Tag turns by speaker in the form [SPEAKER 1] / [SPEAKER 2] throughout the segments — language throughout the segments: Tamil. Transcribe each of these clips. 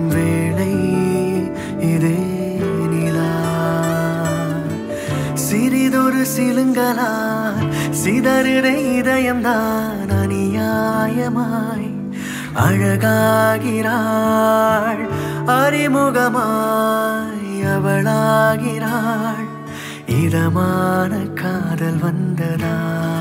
[SPEAKER 1] வேளை இதே நிலா சிறிதொரு சிலுங்கலால் சிதறிட இதயம்தான் அநியாயமாய் அழகாகிறாள் அறிமுகமாய் அவளாகிறாள் இதமான காதல் வந்ததா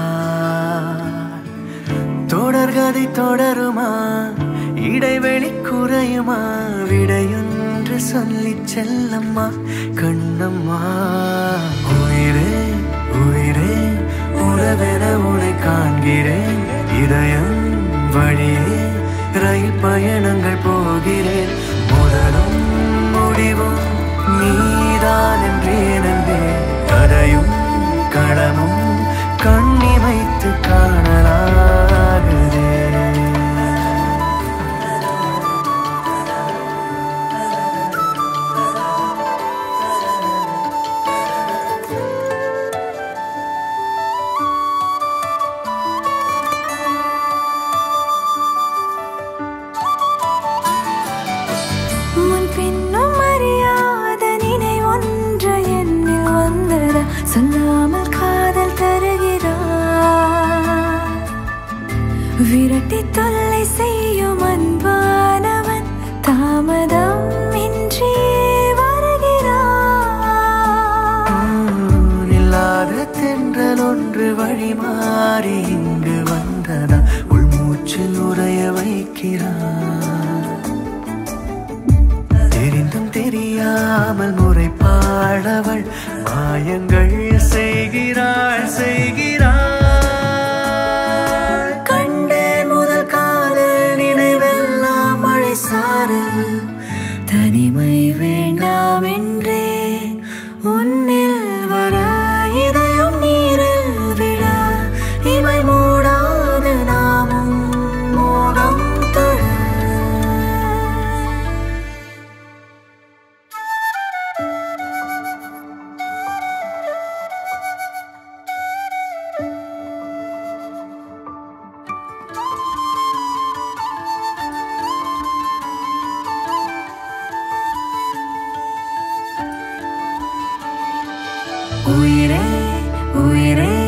[SPEAKER 1] தொடர்கதை தொடருமா இடைவெளி குறையுமா விடையொன்று சொல்லி செல்லம்மா கண்ணம்மா உயிரே உயிரே உறவென உனை காண்கிறேன் இதயம் வழியே ரயில் பயணங்கள் போகிறேன் முதலும் முடிவும் நீதான் என்றேன் என்பேன் கதையும் களமும் கண்ணிமைத்து காணலாகுதே
[SPEAKER 2] முன் பின்னும் அறியாத நினைவொன்று என்னில் வந்ததா சொல்லாமல் காதல் தருகிறார் விரட்டி தொல்லை செய்யும் அன்பானவன் தாமதம் இன்றி வருகிறார்
[SPEAKER 1] இல்லாத தென்றல் ஒன்று வழி மாறி இங்கு வந்ததா உள்மூச்சில் உறைய வைக்கிறார் தெரிந்தும் தெரியாமல் முறைப்பாடவள் மாயங்கள் செய்கிறாள் செய்கிறாள் கண்டேன் முதல் காதல் நினைவெல்லாம் மழை சாரல்
[SPEAKER 2] தனிமை வேண்டாம் என்றேன் உன்னில் வர இதயம் நீரில் விழ
[SPEAKER 1] இமை மூடாது நாமும் மோகம் தொட
[SPEAKER 2] உயிரே உயிரே